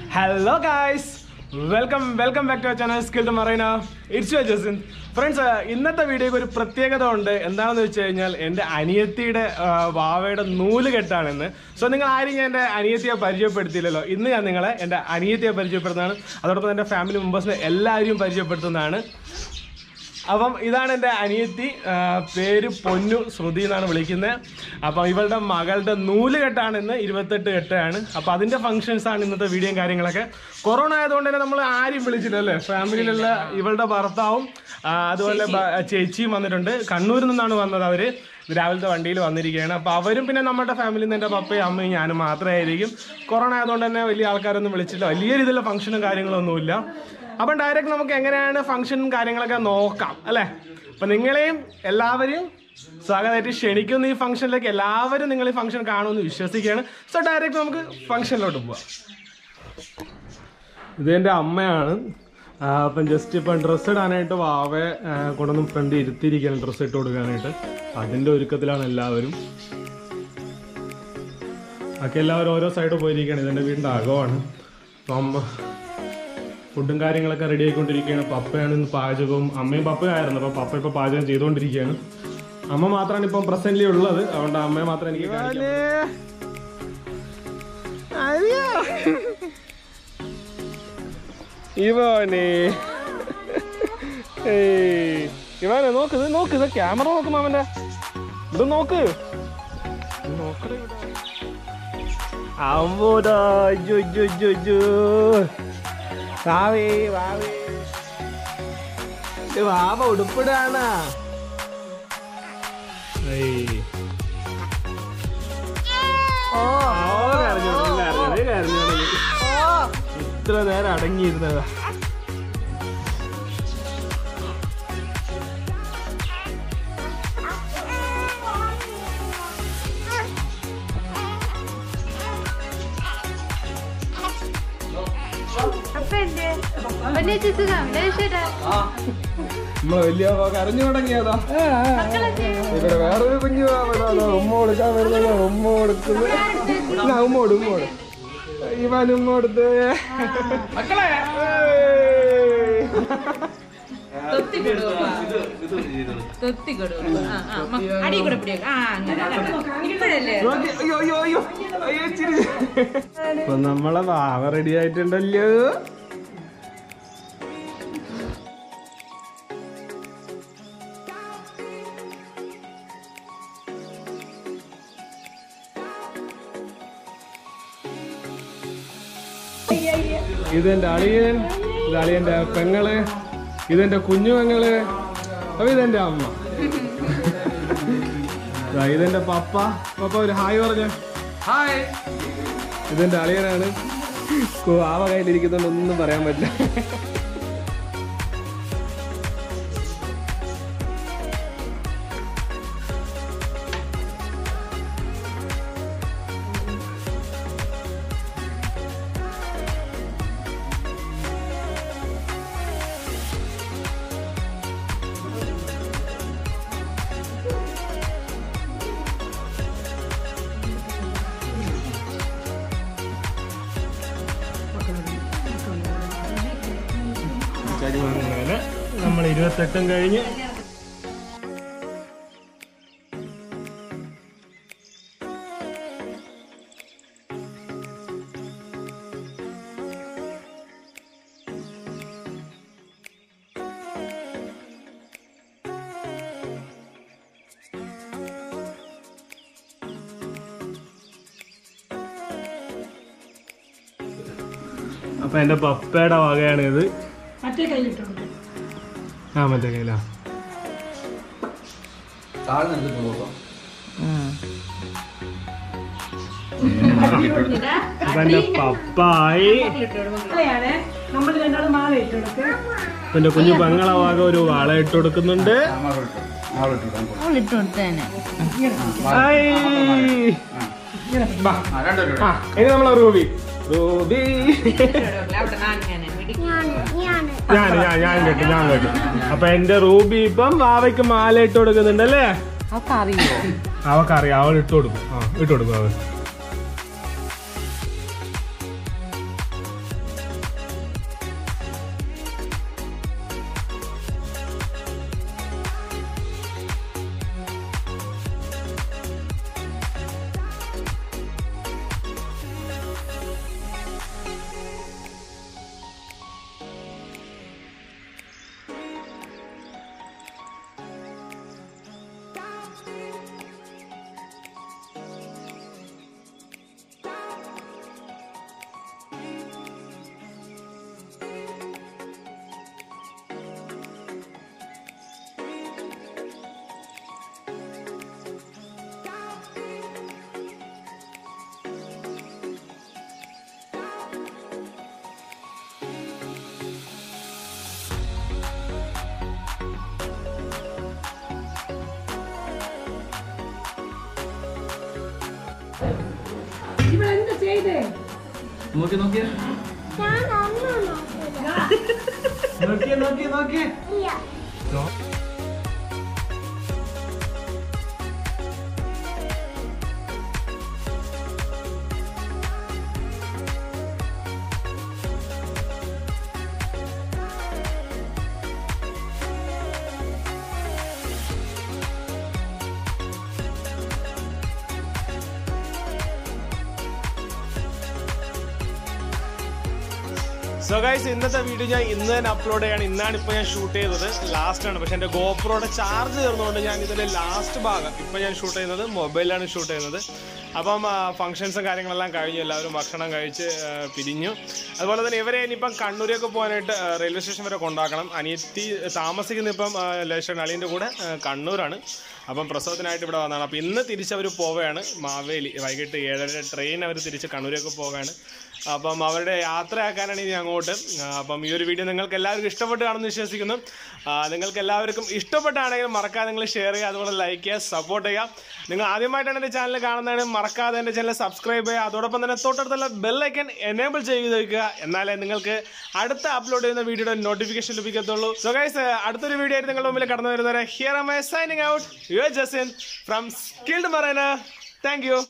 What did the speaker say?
Hello guys welcome welcome back to channel skill to Marina it's you Jasin friends ഇന്നത്തെ വീഡിയോക്ക് ഒരു പ്രത്യേകത ഉണ്ട് എന്താണെന്ന് വെച്ച് കഴിഞ്ഞാൽ എൻ്റെ അനിയത്തിയുടെ ആ, വാവയുടെ നൂല് കെട്ടാണെന്ന് സോ നിങ്ങൾ ആരും ഞാൻ എൻ്റെ അനിയത്തിയെ പരിചയപ്പെടുത്തിയില്ലല്ലോ ഇന്ന് ഞാൻ നിങ്ങളെ എൻ്റെ അനിയത്തിയെ പരിചയപ്പെടുത്തുന്നതാണ് അതോടൊപ്പം എൻ്റെ ഫാമിലി മെമ്പേഴ്സിനെ എല്ലാവരെയും പരിചയപ്പെടുത്തുന്നതാണ് അപ്പം ഇതാണ് എൻ്റെ അനിയത്തി ആ, പേര് പൊന്നു ശ്രുതി എന്നാണ് വിളിക്കുന്നത് അപ്പം ഇവളുടെ മകളുടെ നൂല് കെട്ടാണ് ഇന്ന് ഇരുപത്തെട്ട് കെട്ടാണ് അപ്പം അതിൻ്റെ ഫങ്ഷൻസ് ആണ് ഇന്നത്തെ വീഡിയോയും കാര്യങ്ങളൊക്കെ കൊറോണ ആയതുകൊണ്ട് തന്നെ നമ്മൾ ആരും വിളിച്ചില്ല അല്ലേ ഫാമിലിയിലുള്ള ഇവളുടെ ഭർത്താവും ആ, അതുപോലെ ബ- ചേച്ചിയും വന്നിട്ടുണ്ട് കണ്ണൂരിൽ നിന്നാണ് വന്നത് അവർ രാവിലത്തെ വണ്ടിയിൽ വന്നിരിക്കുകയാണ് അപ്പോൾ അവരും പിന്നെ നമ്മുടെ ഫാമിലിയിൽ നിന്ന് എൻ്റെ പപ്പയും അമ്മയും ഞാനും മാത്രമേ ആയിരിക്കും കൊറോണ ആയതുകൊണ്ട് തന്നെ വലിയ ആൾക്കാരൊന്നും വിളിച്ചില്ല വലിയ രീതിയിലുള്ള ഫംഗ്ഷനും കാര്യങ്ങളൊന്നുമില്ല അപ്പം ഡയറക്റ്റ് നമുക്ക് എങ്ങനെയാണ് ഫംഗ്ഷനും കാര്യങ്ങളൊക്കെ നോക്കാം അല്ലേ അപ്പം നിങ്ങളെയും എല്ലാവരെയും സ്വാഗതമായിട്ട് ക്ഷണിക്കുന്ന ഈ ഫംഗ്ഷനിലേക്ക് എല്ലാവരും നിങ്ങൾ ഈ ഫംഗ്ഷൻ കാണുമെന്ന് വിശ്വസിക്കുകയാണ് സോ ഡയറക്റ്റ് നമുക്ക് ഫംഗ്ഷനിലോട്ട് പോവാം ഇത് എൻ്റെ അമ്മയാണ് ആ, അപ്പം ജസ്റ്റ് ഇപ്പം ഡ്രസ്സ് ഇടാനായിട്ട് വാവെ ആ, കൊണ്ടൊന്നും ഫ്രണ്ട് ഇരുത്തിയിരിക്കുകയാണ് ഡ്രസ്സ് ഇട്ട് കൊടുക്കാനായിട്ട് അതിൻ്റെ ഒരുക്കത്തിലാണ് എല്ലാവരും ബാക്കി എല്ലാവരും ഓരോ സൈഡ് പോയിരിക്കുകയാണ് ഇതെൻ്റെ വീടിൻ്റെ അകമാണ് അപ്പം അമ്മ ഫുഡും കാര്യങ്ങളൊക്കെ റെഡി ആയിക്കൊണ്ടിരിക്കുകയാണ് പപ്പയാണ് ഇന്ന് പാചകവും അമ്മയും പപ്പയായിരുന്നു അപ്പം പപ്പ ഇപ്പോൾ പാചകം ചെയ്തുകൊണ്ടിരിക്കുകയാണ് അമ്മ മാത്രമാണ് ഇപ്പം പ്രസന്റ്ലി ഉള്ളത് അതുകൊണ്ട് അമ്മയെ മാത്രം എനിക്ക് കാണിക്കാൻ ഇവനെ ഏയ്. ഇവനെ നോക്ക് ഇത് നോക്ക് ഇത് ക്യാമറ നോക്കും അവന്റെ ഇത് നോക്ക് ഇത് നോക്കടാ ഇവിടെ. അമ്മോടാ അയ്യോ അയ്യോ അയ്യോ അയ്യോ വാവേ വാവേ ഇത് വാവ ഉടുപ്പിടാണ് ഇത്ര നേരം അടങ്ങിയിരുന്നതാ അപ്പന്റെ വലിയ സുഖം ലേശടാ നമ്മളെ വലിയ കരഞ്ഞു തുടങ്ങിയതാ ഇവിടെ വേറൊരു കുഞ്ഞു വാവതാ ഉമ്മ കൊടുക്കാൻ വരുന്നത് ഉമ്മ കൊടുക്കുന്നത് ഇതാ, ഉമ്മോട് ഉമ്മോട് ഇവൻ ഉമ്മ കൊടുത്ത് മക്കളെ ഏയ്. തൊത്തി കൊടുക്കുക തൊത്തി കൊടുക്കുക ആ ആ മ- അടി കൂടെ പിടിക്കുക ആ അങ്ങനെ ഇപ്പോഴല്ലേ നോക്കി, അയ്യോ അയ്യോ അയ്യോ അയ്യോ ചിരി ഇപ്പൊ നമ്മളെ വാവ റെഡി ആയിട്ടുണ്ടല്ലോ ഇതെന്റെ അളിയൻ ഇത് അളിയന്റെ പെങ്ങള് ഇതെന്റെ കുഞ്ഞു പെങ്ങള് അപ്പൊ ഇതെന്റെ അമ്മ ദാ ഇതെന്റെ പപ്പ പപ്പ ഒരു ഹായ് പറഞ്ഞ ഹായ് ഇതെന്റെ അളിയനാണ് കു- ആവ കയ്യിലിരിക്കുന്നതുകൊണ്ട് ഒന്നും പറയാൻ പറ്റില്ല അങ്ങനെ നമ്മൾ ഇരുപത്തെട്ടും കഴിഞ്ഞ് അപ്പൊ എന്റെ പപ്പയുടെ വകയാണ് ഇത് ആ മറ്റേ കയ്യിലാ അപ്പൊ എന്റെ പപ്പായി അപ്പൊ എന്റെ കുഞ്ഞു പെങ്ങളെ വക ഒരു വാള ഇട്ട് കൊടുക്കുന്നുണ്ട് ഇട്ട് കൊടുത്തേനെ ഐ. ബാ. ആ, ഇനി നമ്മളെ റൂബി റൂബി അവിടെ അങ്ങനെ ഞാൻ ഞാൻ ഞാൻ കേട്ടു ഞാൻ കേട്ടു അപ്പൊ എന്റെ റൂബി ഇപ്പം വാവയ്ക്ക് മാല ഇട്ട് കൊടുക്കുന്നുണ്ട് അല്ലേ അവർക്ക് അറിയോ അവക്കറിയാം അവൾ ഇട്ട് കൊടുക്കും ആ ഇട്ട് കൊടുക്കും അവൾ നോക്കി നോക്കിയേ നോക്കിയേ നോക്കിയേ നോക്കിയേ സോ ഗൈസ് ഇന്നത്തെ വീഡിയോ ഞാൻ ഇന്ന് തന്നെ അപ്ലോഡ് ചെയ്യാണ് ഇന്നാണ് ഇപ്പോൾ ഞാൻ ഷൂട്ട് ചെയ്തത് ലാസ്റ്റ് ആണ് പക്ഷെ എൻ്റെ ഗോപ്രോയുടെ ചാർജ് തീർന്നുകൊണ്ട് ഞാൻ ഇതിൻ്റെ ലാസ്റ്റ് ഭാഗം ഇപ്പോൾ ഞാൻ ഷൂട്ട് ചെയ്യുന്നത് മൊബൈലിലാണ് ഷൂട്ട് ചെയ്യുന്നത് അപ്പം ഫംഗ്ഷൻസും കാര്യങ്ങളെല്ലാം കഴിഞ്ഞു എല്ലാവരും ഭക്ഷണം കഴിച്ച് ആ, പിരിഞ്ഞു അതുപോലെ തന്നെ ഇവരെ ഇനിയിപ്പം കണ്ണൂരൊക്കെ പോകാനായിട്ട് ആ, റെയിൽവേ സ്റ്റേഷൻ വരെ കൊണ്ടാക്കണം അനിയത്തി താമസിക്കുന്ന ഇപ്പം ലേഷൻ അളിയൻ്റെ കൂടെ ആ, കണ്ണൂരാണ് അപ്പം പ്രസവത്തിനായിട്ട് ഇവിടെ വന്നതാണ് അപ്പം ഇന്ന് തിരിച്ചവർ പോവുകയാണ് മാവേലി വൈകിട്ട് ഏഴര ട്രെയിൻ അവർ തിരിച്ച് കണ്ണൂരൊക്കെ പോവുകയാണ് അപ്പം അവരുടെ യാത്രയാക്കാനാണ് ഇനി അങ്ങോട്ട് ആ, അപ്പം ഈ ഒരു വീഡിയോ നിങ്ങൾക്ക് എല്ലാവർക്കും ഇഷ്ടപ്പെട്ട് കാണുമെന്ന് വിശ്വസിക്കുന്നു ആ, നിങ്ങൾക്ക് എല്ലാവർക്കും ഇഷ്ടപ്പെട്ടാണെങ്കിൽ മറക്കാതെ നിങ്ങൾ ഷെയർ ചെയ്യുക അതുപോലെ ലൈക്ക് ചെയ്യുക സപ്പോർട്ട് ചെയ്യുക നിങ്ങൾ ആദ്യമായിട്ടാണ് എൻ്റെ ചാനൽ കാണുന്നതാണ് മറക്കാതെ എൻ്റെ ചാനൽ സബ്സ്ക്രൈബ് ചെയ്യുക അതോടൊപ്പം തന്നെ തൊട്ടടുത്തുള്ള ബെല്ലൈക്കൻ എനേബിൾ ചെയ്ത് വയ്ക്കുക എന്നാലേ നിങ്ങൾക്ക് അടുത്ത അപ്ലോഡ് ചെയ്യുന്ന വീഡിയോയുടെ നോട്ടിഫിക്കേഷൻ ലഭിക്കത്തുള്ളൂ സോ ഗൈസ് അടുത്തൊരു വീഡിയോ ആയിട്ട് നിങ്ങളുടെ മുമ്പിൽ കടന്നു വരുന്നവരെ here am I signing out you Jasin from skilled Marina thank U